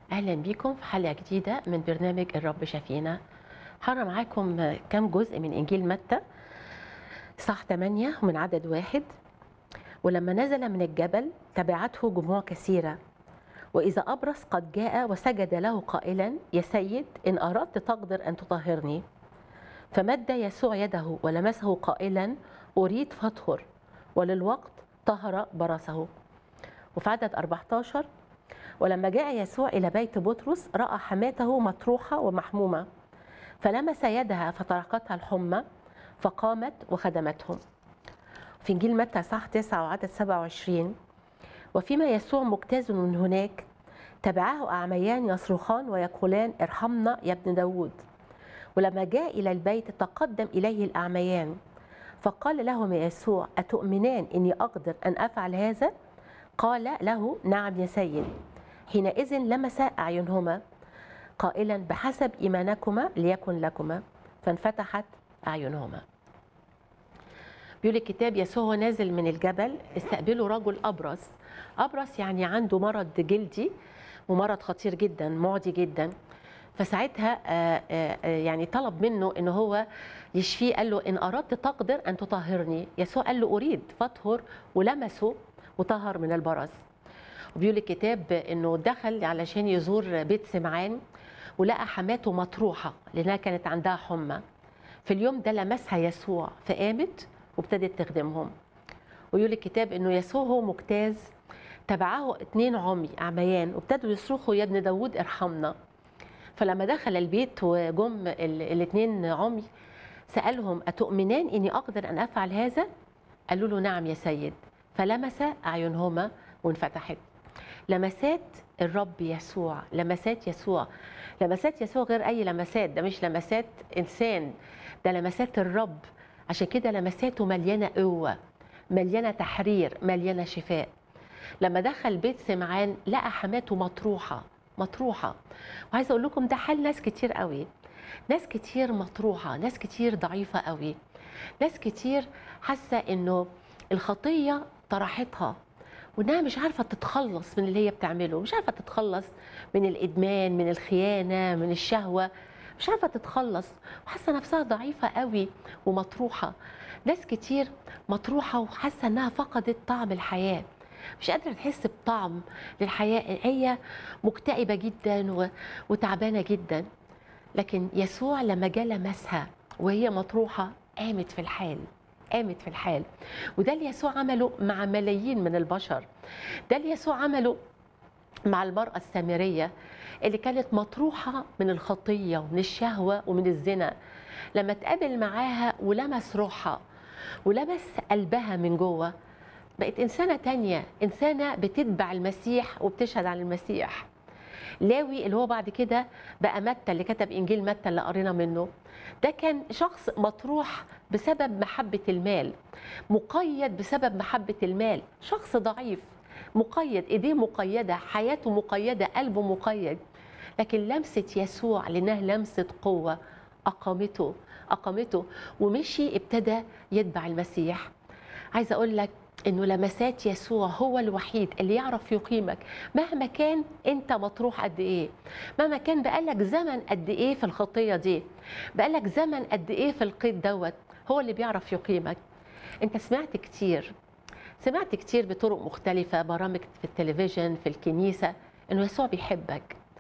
اهلا بيكم في حلقه جديده من برنامج الرب شفينا هقرا معاكم كام جزء من انجيل متى صح 8 ومن عدد واحد ولما نزل من الجبل تبعته جموع كثيره واذا ابرص قد جاء وسجد له قائلا يا سيد ان اردت تقدر ان تطهرني فمد يسوع يده ولمسه قائلا اريد فاطهر وللوقت طهر برصه وفي عدد 14 ولما جاء يسوع إلى بيت بطرس رأى حماته مطروحة ومحمومة فلمس يدها فتركتها الحمى فقامت وخدمتهم في إنجيل متى صح 9 وعدد 27 وفيما يسوع مجتاز من هناك تبعه أعميان يصرخان ويقولان ارحمنا يا ابن داود ولما جاء إلى البيت تقدم إليه الأعميان فقال لهم يسوع أتؤمنان إني أقدر أن أفعل هذا؟ قال له نعم يا سيد حينئذ لمس أعينهما قائلا بحسب إيمانكما ليكن لكما فانفتحت أعينهما بيقول الكتاب يسوع هو نازل من الجبل استقبله رجل أبرص أبرص يعني عنده مرض جلدي ومرض خطير جدا معدي جدا فساعتها آه، آه، يعني طلب منه ان هو يشفيه قال له ان اردت تقدر ان تطهرني يسوع قال له اريد فاطهر ولمسه وطهر من البرص وبيقول الكتاب انه دخل علشان يزور بيت سمعان ولقى حماته مطروحه لانها كانت عندها حمى في اليوم ده لمسها يسوع فقامت وابتدت تخدمهم ويقول الكتاب انه يسوع هو مجتاز تبعه اتنين عمي اعميان وابتدوا يصرخوا يا ابن داوود ارحمنا فلما دخل البيت وجم الاثنين عمي سالهم اتؤمنان اني اقدر ان افعل هذا قالوا له نعم يا سيد فلمس اعينهما وانفتحت لمسات الرب يسوع لمسات يسوع لمسات يسوع غير اي لمسات ده مش لمسات انسان ده لمسات الرب عشان كده لمساته مليانه قوه مليانه تحرير مليانه شفاء لما دخل بيت سمعان لقى حماته مطروحه مطروحه وعايزه اقول لكم ده حال ناس كتير قوي ناس كتير مطروحه ناس كتير ضعيفه قوي ناس كتير حاسه انه الخطيه طرحتها وانها مش عارفه تتخلص من اللي هي بتعمله مش عارفه تتخلص من الادمان من الخيانه من الشهوه مش عارفه تتخلص وحاسه نفسها ضعيفه قوي ومطروحه ناس كتير مطروحه وحاسه انها فقدت طعم الحياه مش قادره تحس بطعم للحياه هي مكتئبه جدا و- وتعبانه جدا لكن يسوع لما جه لمسها وهي مطروحه قامت في الحال قامت في الحال وده اللي يسوع عمله مع ملايين من البشر ده اللي يسوع عمله مع المرأة السامرية اللي كانت مطروحة من الخطية ومن الشهوة ومن الزنا لما اتقابل معاها ولمس روحها ولمس قلبها من جوه بقت إنسانة تانية إنسانة بتتبع المسيح وبتشهد عن المسيح لاوي اللي هو بعد كده بقى متى اللي كتب انجيل متى اللي قرينا منه ده كان شخص مطروح بسبب محبه المال مقيد بسبب محبه المال شخص ضعيف مقيد ايديه مقيده حياته مقيده قلبه مقيد لكن لمسه يسوع لانها لمسه قوه اقامته اقامته ومشي ابتدى يتبع المسيح عايزه اقول لك انه لمسات يسوع هو الوحيد اللي يعرف يقيمك مهما كان انت مطروح قد ايه مهما كان بقالك زمن قد ايه في الخطيه دي بقالك زمن قد ايه في القيد دوت هو اللي بيعرف يقيمك انت سمعت كتير سمعت كتير بطرق مختلفة برامج في التلفزيون في الكنيسة انه يسوع بيحبك